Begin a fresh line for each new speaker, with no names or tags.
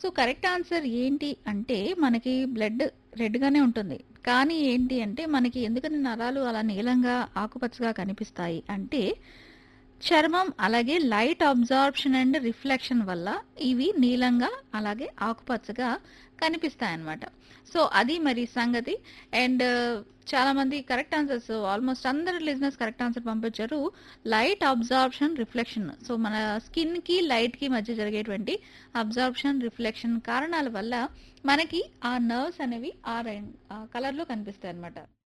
So correct answer ఏంటి అంటే మనకి బ్లడ్ రెడ్‌గానే ఉంటుంది. కానీ ఏంటి అంటే మనకి ఎందుకని నరాలు అలా నీలంగా, ఆకుపచ్చగా కనిపిస్తాయి అంటే చర్మం అలాగే లైట్ అబ్జార్ప్షన్ అండ్ రిఫ్లెక్షన్ వల్ల ఇవి నీలంగా అలాగే ఆకుపచ్చగా కనిపిస్తాయన్నమాట. సో అది మరి సంగతి. అండ్ చాలామంది కరెక్ట్ ఆన్సర్స్ ఆల్మోస్ట్ అందరు లిజనర్స్ కరెక్ట్ ఆన్సర్ పంపించారు. Light absorption, reflection. సో మన స్కిన్‌కి, లైట్‌కి మధ్య జరిగేటువంటి అబ్జార్ప్షన్, రిఫ్లెక్షన్ కారణాల వల్ల మనకి ఆ నర్వ్స్ అనేవి ఆ రెం ఆ కలర్‌లో కనిపిస్తాయన్నమాట.